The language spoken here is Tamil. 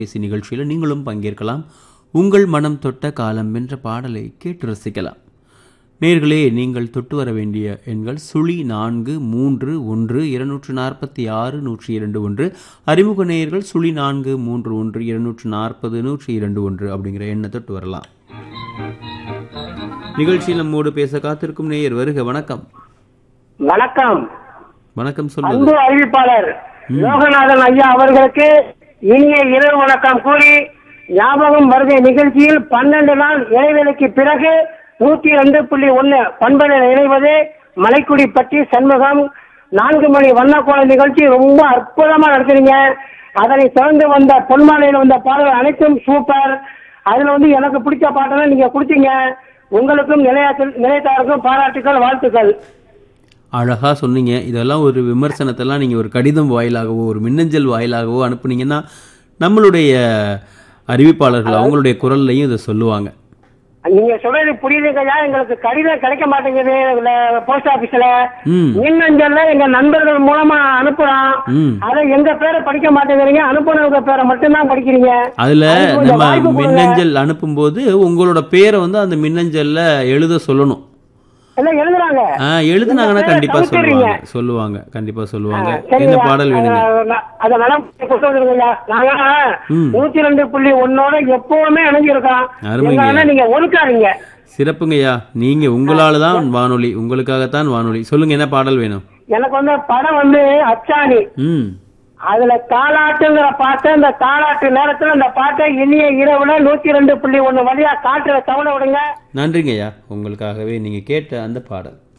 பேசி நிகழ்ச்சியில் நீங்களும் பங்கேற்கலாம் உங்கள் மனம் தொட்ட காலம் என்ற பாடலை கேட்டு ரசிக்கலாம் நேர்களே நீங்கள் தொட்டு வர வேண்டிய எண்கள் சுழி நான்கு மூன்று ஒன்று இருநூற்று நாற்பத்தி ஆறு நூற்றி இரண்டு ஒன்று அறிமுக நேயர்கள் சுழி நான்கு மூன்று ஒன்று இருநூற்று நாற்பது நூற்றி இரண்டு ஒன்று அப்படிங்கிற எண்ணை தொட்டு வரலாம் நிகழ்ச்சியில் நம்மோடு பேச காத்திருக்கும் நேயர் வருக வணக்கம் வணக்கம் வணக்கம் சொல்லுங்க அன்பு அறிவிப்பாளர் யோகநாதன் ஐயா அவர்களுக்கு இனிய இரவு வணக்கம் கூறி ஞாபகம் வருகை நிகழ்ச்சியில் பன்னெண்டு நாள் இடைவெளிக்கு பிறகு நூத்தி ரெண்டு புள்ளி ஒன்னு பண்பலில் இணைவது மலைக்குடி பற்றி சண்முகம் நான்கு மணி வண்ணக்கோள நிகழ்ச்சி ரொம்ப அற்புதமா நடத்துறீங்க அதனை தொடர்ந்து வந்த பொன்மாலையில் வந்த பாடல்கள் அனைத்தும் சூப்பர் அதுல வந்து எனக்கு பிடிச்ச பாட்டெல்லாம் நீங்க கொடுத்தீங்க உங்களுக்கும் நிலையத்தில் நிலையத்தாருக்கும் பாராட்டுக்கள் வாழ்த்துக்கள் அழகா சொன்னீங்க இதெல்லாம் ஒரு விமர்சனத்தெல்லாம் நீங்க ஒரு கடிதம் வாயிலாகவோ ஒரு மின்னஞ்சல் வாயிலாகவோ அனுப்புனீங்கன்னா நம்மளுடைய அறிவிப்பாளர்கள் அவங்களுடைய குரல்லையும் இதை சொல்லுவாங்க நீங்க சொல்றது புரியுதுங்கய்யா எங்களுக்கு கடிதம் கிடைக்க மாட்டேங்குது போஸ்ட் ஆபீஸ்ல ம் மின்னஞ்சல்ல எங்க நண்பர்கள் மூலமா அனுப்புறோம் ம் அதை எங்க பேரை படிக்க மாட்டேங்கிறீங்க அனுப்புனவங்க பேரை மட்டும்தான் படிக்கிறீங்க அதுல அதுக்கு கொஞ்சம் நம்ம வாய்ப்பு கொடுங்க. மின்னஞ்சல் அனுப்பும்போது உங்களோட பேரை வந்து அந்த மின்னஞ்சல்ல எழுத சொல்லணும் எல்லாம் எழுதுறாங்க ஆ, எழுதுனாங்கன்னா உங்க கண்டிப்பா பேரை சொல்லுவாங்க தவிர்த்துறீங்க. சொல்லுவாங்க கண்டிப்பா சொல்லுவாங்க சரிங்க. என்ன பாடல் வேணுங்க அஹ், ந- அத நலம் கொடுத்துருங்கய்யா நாங்க ம். நூத்தி ரெண்டு புள்ளி ஒன்னோட எப்பவுமே இணைஞ்சிருக்கோம் அருமைங்க. எங்களை நீங்க ஒதுக்காதீங்க சிறப்புங்கய்யா நீங்க உங்களால தான் வானொலி உங்களுக்காகத்தான் வானொலி சொல்லுங்க என்ன பாடல் வேணும் எனக்கு வந்து படம் வந்து அச்சாணி ம் அதுல தாலாட்டுங்கிற பாட்டை இந்த தாலாட்டு நேரத்துல இந்த பாட்டை இனிய இரவுல நூத்தி ரெண்டு புள்ளி ஒண்ணு வழியா காட்டுல தவணை விடுங்க நன்றிங்கய்யா உங்களுக்காகவே நீங்க கேட்ட அந்த பாடல்